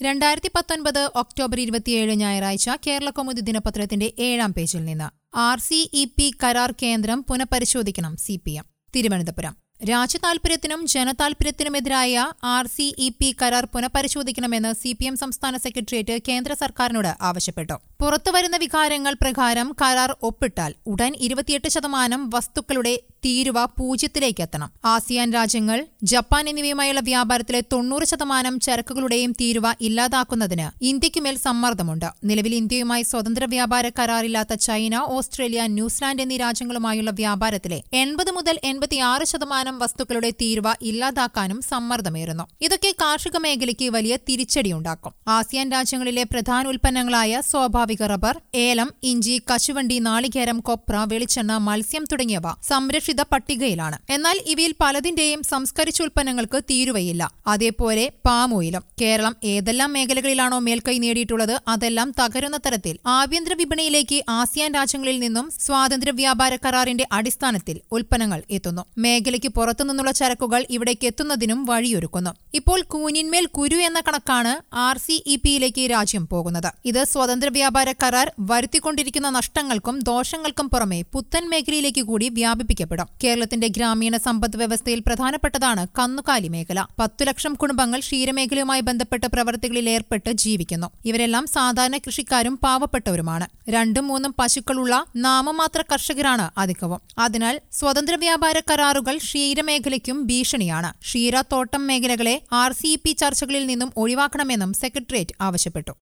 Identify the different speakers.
Speaker 1: രണ്ടായിരത്തി പത്തൊൻപത് ഒക്ടോബർ ഇരുപത്തിയേഴ് ഞായറാഴ്ച കേരള കൗമുദി ദിനപത്രത്തിന്റെ ഏഴാം പേജിൽ നിന്ന് ആർ സി ഇ പി കരാർ കേന്ദ്രം പുനഃപരിശോധിക്കണം സി പി എം തിരുവനന്തപുരം രാജ്യതാൽപര്യത്തിനും ജനതാൽപര്യത്തിനുമെതിരായ ആർ സി ഇ പി കരാർ പുനഃപരിശോധിക്കണമെന്ന് സി പി എം സംസ്ഥാന സെക്രട്ടേറിയറ്റ് കേന്ദ്ര സർക്കാരിനോട് ആവശ്യപ്പെട്ടു പുറത്തുവരുന്ന വികാരങ്ങൾ പ്രകാരം കരാർ ഒപ്പിട്ടാൽ ഉടൻ ഇരുപത്തിയെട്ട് ശതമാനം വസ്തുക്കളുടെ തീരുവ പൂജ്യത്തിലേക്ക് എത്തണം ആസിയാൻ രാജ്യങ്ങൾ ജപ്പാൻ എന്നിവയുമായുള്ള വ്യാപാരത്തിലെ തൊണ്ണൂറ് ശതമാനം ചരക്കുകളുടെയും തീരുവ ഇല്ലാതാക്കുന്നതിന് ഇന്ത്യക്കുമേൽ സമ്മർദ്ദമുണ്ട് നിലവിൽ ഇന്ത്യയുമായി സ്വതന്ത്ര വ്യാപാര കരാറില്ലാത്ത ചൈന ഓസ്ട്രേലിയ ന്യൂസിലാൻഡ് എന്നീ രാജ്യങ്ങളുമായുള്ള വ്യാപാരത്തിലെ എൺപത് മുതൽ എൺപത്തിയാറ് ശതമാനം വസ്തുക്കളുടെ തീരുവ ഇല്ലാതാക്കാനും സമ്മർദ്ദമേറുന്നു ഇതൊക്കെ കാർഷിക മേഖലയ്ക്ക് വലിയ തിരിച്ചടിയുണ്ടാക്കും ആസിയാൻ രാജ്യങ്ങളിലെ പ്രധാന ഉൽപ്പന്നങ്ങളായ സ്വാഭാവിക റബ്ബർ ഏലം ഇഞ്ചി കശുവണ്ടി നാളികേരം കൊപ്ര വെളിച്ചെണ്ണ മത്സ്യം തുടങ്ങിയവ സംരക്ഷിത പട്ടികയിലാണ് എന്നാൽ ഇവയിൽ പലതിന്റെയും സംസ്കരിച്ച ഉൽപ്പന്നങ്ങൾക്ക് തീരുവയില്ല അതേപോലെ പാം ഓയിലും കേരളം ഏതെല്ലാം മേഖലകളിലാണോ മേൽക്കൈ നേടിയിട്ടുള്ളത് അതെല്ലാം തകരുന്ന തരത്തിൽ ആഭ്യന്തര വിപണിയിലേക്ക് ആസിയാൻ രാജ്യങ്ങളിൽ നിന്നും സ്വാതന്ത്ര്യ വ്യാപാര കരാറിന്റെ അടിസ്ഥാനത്തിൽ ഉൽപ്പന്നങ്ങൾ എത്തുന്നു മേഖലയ്ക്ക് പുറത്തുനിന്നുള്ള ചരക്കുകൾ ഇവിടേക്ക് എത്തുന്നതിനും വഴിയൊരുക്കുന്നു ഇപ്പോൾ കൂനിന്മേൽ കുരു എന്ന കണക്കാണ് ആർ സി ഇ പിയിലേക്ക് രാജ്യം പോകുന്നത് ഇത് സ്വതന്ത്ര വ്യാപാര കരാർ വരുത്തിക്കൊണ്ടിരിക്കുന്ന നഷ്ടങ്ങൾക്കും ദോഷങ്ങൾക്കും പുറമെ പുത്തൻ മേഖലയിലേക്ക് കൂടി വ്യാപിപ്പിക്കപ്പെടും കേരളത്തിന്റെ ഗ്രാമീണ സമ്പദ് വ്യവസ്ഥയിൽ പ്രധാനപ്പെട്ടതാണ് കന്നുകാലി മേഖല പത്തു ലക്ഷം കുടുംബങ്ങൾ ക്ഷീരമേഖലയുമായി ബന്ധപ്പെട്ട പ്രവർത്തികളിൽ ഏർപ്പെട്ട് ജീവിക്കുന്നു ഇവരെല്ലാം സാധാരണ കൃഷിക്കാരും പാവപ്പെട്ടവരുമാണ് രണ്ടും മൂന്നും പശുക്കളുള്ള നാമമാത്ര കർഷകരാണ് അധികവും അതിനാൽ സ്വതന്ത്ര വ്യാപാര കരാറുകൾ ക്ഷീരമേഖലയ്ക്കും ഭീഷണിയാണ് ക്ഷീര തോട്ടം മേഖലകളെ ആർ സി പി ചർച്ചകളിൽ നിന്നും ഒഴിവാക്കണമെന്നും സെക്രട്ടേറിയറ്റ് ആവശ്യപ്പെട്ടു